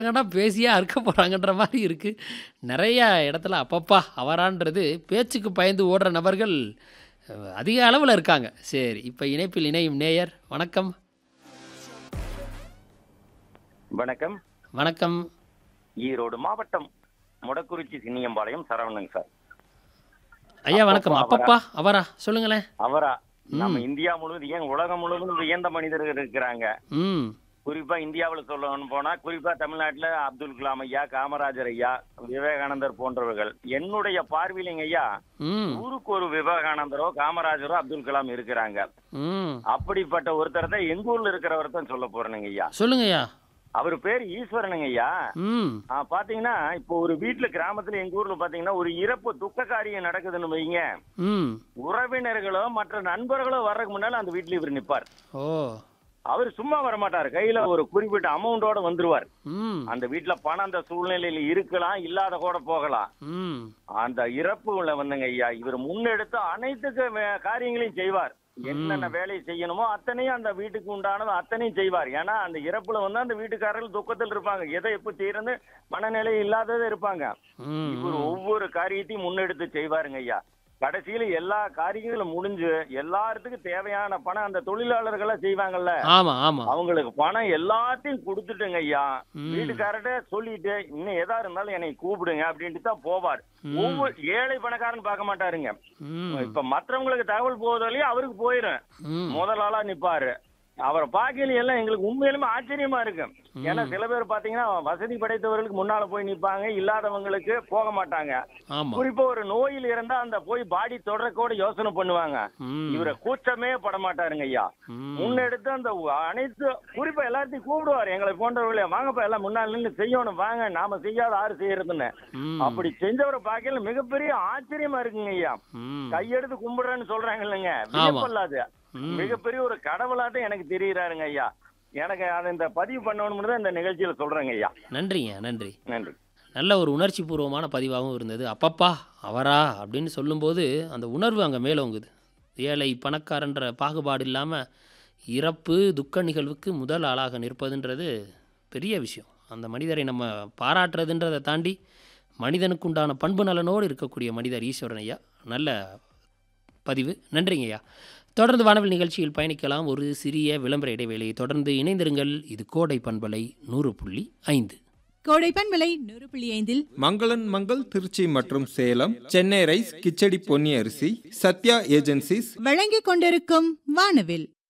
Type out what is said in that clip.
என்னடா பேசியே அறுக்க போறாங்கன்ற மாரி இருக்கு. நெறைய இடத்துல அப்பப்பா! அவரான்றது பேச்சுக்கு பயந்து ஓடுற நபர்கள் அ அதிக அளவுல இருக்காங்க. சரி, இப்ப இணைப்பில் இணையும் நேயர் வணக்கம். வணக்கம். வணக்கம். ஈரோடு மாவட்டம் மொடக்குறிச்சி சின்னியம்பாளையம் சரவணன் சார். ஐயா வணக்கம். அப்பப்பா, அவரா? அப்பப்பா! அவரா? சொல்லுங்களேன். அவரா நம்ம ம். இந்தியா முழுவதும் ஏன் உலகம் முழுவதும் வியந்த மனிதர்கள் இருக்கிறாங்க. ம். குறிப்பா இந்தியாவுல சொல்லணும்னு போனா குறிப்பா தமிழ்நாட்டுல அப்துல் கலாம் ஐயா, காமராஜர் ஐயா, விவேகானந்தர் போன்றவர்கள். என்னுடைய பார்வையிலங்க ஐயா, ம். ஊருக்கு ஒரு விவேகானந்தரோ, காமராஜரோ, அப்துல் கலாம் இருக்கிறாங்க. ம். அப்படிப்பட்ட ஒருத்தர் தான் எங்க ஊர்ல இருக்கிறவர் தான் சொல்ல போறேனுங்க ஐயா. சொல்லுங்கய்யா. அவர் பேர் ஈஸ்வரனுங்க ஐயா. ம். ஆ, பாத்தீங்கன்னா இப்போ ஒரு வீட்டுல கிராமத்துல எங்க ஊர்ல பாத்தீங்கன்னா ஒரு இறப்பு துக்க காரியம் நடக்குதுன்னு வைங்க ம். உறவினர்களோ மற்ற நண்பர்களோ வர்றதுக்கு முன்னால அந்த வீட்டுல இவர் நிப்பார் ஓ! அவர் சும்மா வரமாட்டார் கையில ஒரு குறிப்பிட்ட அமௌண்டோட வந்துருவார் ம். அந்த வீட்டுல பணம் அந்த சூழ்நிலையில இருக்கலாம் இல்லாத கூட போகலாம் ம். அந்த இறப்புல வந்துங்க ஐயா இவர் முன்னெடுத்து அனைத்து க- வே- காரியங்களையும் செய்வார் என்னென்ன வேலையை செய்யணுமோ அத்தனையும் அந்த வீட்டுக்கு உண்டானது அத்தனையும் செய்வார் ஏன்னா அந்த இறப்புல வந்து அந்த வீட்டுக்காரர்கள் துக்கத்தில் இருப்பாங்க எதை எப்ப தீரன்னு மனநிலை இல்லாததே இருப்பாங்க ம். இவர் ஒவ்வொரு காரியத்தையும் முன்னெடுத்து செய்வாருங்க ஐயா கடைசியில எல்லா காரியங்களும் முடிஞ்சு எல்லாத்துக்கும் தேவையான பணம் அந்த தொழிலாளர்களா செய்வாங்கல்ல ஆமா, ஆமா. அவங்களுக்கு பணம் எல்லாத்தையும் கொடுத்துட்டுங்க ஐயா ம். வீட்டுக்காரர்ட்ட சொல்லிட்டு இன்னும் எதா இருந்தாலும் என்னை கூப்பிடுங்க அப்படின்ட்டு தான் போவார் ம். ஒவ்வொரு ஏழை பணக்காரன் பார்க்க மாட்டாருங்க ம். இப்ப மற்றவங்களுக்கு தகவல் போவதாலேயே அவருக்கு போயிரும் ம். முதல் ஆளா நிப்பாரு அவரை பார்க்கையில எல்லாம் எங்களுக்கு உண்மையிலுமே ஆச்சரியமா இருக்கு ஏன்னா சில பேர் பாத்தீங்கன்னா வசதி படைத்தவர்களுக்கு முன்னால போய் நிப்பாங்க இல்லாதவங்களுக்கு போக மாட்டாங்க ஆமா. குறிப்பா ஒரு நோயில் இருந்தா அந்த போய் பாடி தொடரக்கூட யோசனை பண்ணுவாங்க ம். இவரை கூச்சமே பட மாட்டாருங்க ஐயா ம். முன்னெடுத்து அந்த அனைத்து குறிப்பா எல்லாத்தையும் கூப்பிடுவார் எங்களை போன்றவர்களே வாங்கப்பா எல்லாம் முன்னால் நின்று செய்யணும் வாங்க நாம செய்யாத ஆறு செய்யறதுன்னு ம். அப்படி செஞ்சவரை பார்க்கல மிகப்பெரிய ஆச்சரியமா இருக்குங்க ஐயா ம். கையெடுத்து கும்பிடுறேன்னு சொல்றாங்க இல்லைங்க ஆமா. வியப்பல்லாது ம். மிகப்பெரிய ஒரு கடவுளாட்டம் எனக்கு தெரியுறாருங்க ஐயா எனக்கு அதை இந்த பதிவு பண்ணணும்னு தான் இந்த நிகழ்ச்சியில சொல்றேங்க ஐயா நன்றிங்க. நன்றி. நன்றி நல்ல ஒரு உணர்ச்சி பூர்வமான பதிவாகவும் இருந்தது. அப்பப்பா! அவரா? அப்படின்னு சொல்லும்போது அந்த உணர்வு அங்க மேலோங்குது. ஏழை, பணக்காரன்ற பாகுபாடு இல்லாம இறப்பு, துக்க நிகழ்வுக்கு முதல் ஆளாக நிற்பதுன்றது பெரிய விஷயம். அந்த மனிதரை நம்ம பாராட்டுறதுன்றத தாண்டி மனிதனுக்கு உண்டான பண்பு நலனோடு இருக்கக்கூடிய மனிதர் ஈஸ்வரன் ஐயா. நல்ல பதிவு. நன்றிங்க ஐயா. தொடர்ந்து வானவில் நிகழ்ச்சியில் பயணிக்கலாம். ஒரு சிறிய விளம்பர இடைவேளையை தொடர்ந்து இணைந்திருங்கள். இது கோடை பண்பலை 100.5 கோடைப்பன் விலை நூறு புள்ளி ஐந்தில் மங்களன் மங்கள் திருச்சி மற்றும் சேலம் சென்னை ரைஸ் கிச்சடி பொன்னி அரிசி சத்யா ஏஜென்சிஸ் வழங்கிக் கொண்டிருக்கும் வானவில்